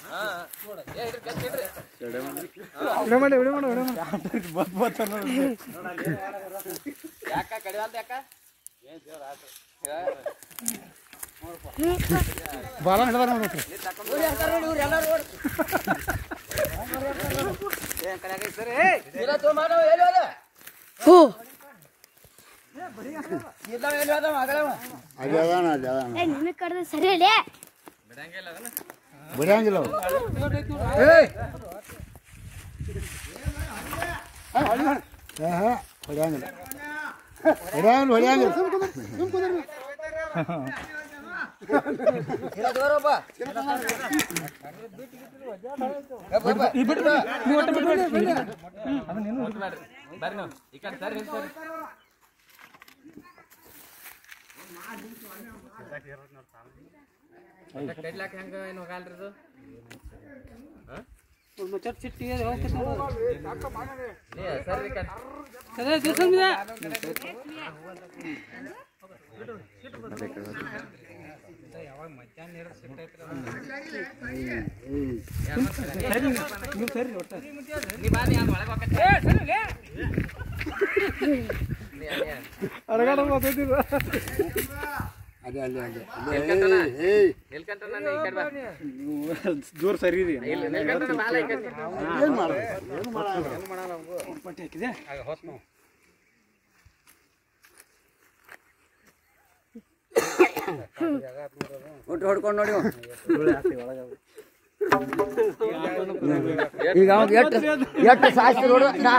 Video ಮಾಡಿ video ಮಾಡಿ video ಮಾಡಿ ಯಾಕ ಕಡಿವಾಲ್ದ ಯಾಕ ಬಾಲ ಹಿಡ್ದಾರ ನೋಡ್ರಿ ಇಲ್ಲ ತೋ ಮಾಡವ ಎಲ್ಲಿ ಹೋದ ಹೋ ಇಲ್ಲ ಎಲ್ಲಿ ಹೋದ ಮಗಳವ ಅಲ್ಲಿ ಅದಾನ ಅಲ್ಲಿ ಅದಾನ ಏ ನಿನ್ನ ಕಡ್ದ ಸರಿ ಅಲ್ಲೇ ಬಿಡಂಗಿಲ್ಲ ಅವು. ಏ, ಹೇ, ಹೊಡ್ಯಾಂಗಿಲ್ಲ ಹೊಡ್ಯಾಂಗಿಲ್ಲ ಹೊಡ್ಯಾಂಗಿಲ್ಲ ಇಲ್ಲ ತೋರಪ್ಪ ಬರ್ರಿ ನೀವು ಈ ಕಡೆ ಸರ್ ಸರ್ ಕಡ್ಲಾಕ ಹೆಂಗ ಏನು ಹೋಗಲ್ರಿ ಇದು ನೀ ಸರ್ ಈ ಕಡೆ ನೀ ಬಾ ನೀ ಅಲ್ಲಿ ಒಳಗೆ ಹೋಗತ್ತೆ ನೀ ಅಲ್ಲಿ ಅಡಗಾಡ ಮಾತಾಡ್ತಿರ ಅದೇ ಅಲ್ಲಿ ಅಲ್ಲಿ ನಿಲ್ಕಂತನ? ಏಯ್, ಏಯ್ ನಿಲ್ಕಂತ ನಾನು ಈ ಕಡೆ ಬಾ ದೂರ ಸರಿ ಇದೆ ಇಲ್ಲ ನಿಲ್ಕಂತ ಮಾಲ ಈ ಕಡೆ ಏನ್ ಮಾಡೋದು ಏನು ಮಾಡಲ್ಲ ಪಟ್ಟಿ ಹಾಕಿದೆ ಒಟ್ಟು ಹೊಡ್ಕೊಂಡು ನೋಡಿ ಈಗ ಅವ್ನು ಎಷ್ಟು ಎಷ್ಟು ಸಾಯ್ತು ನೋಡು ನಾ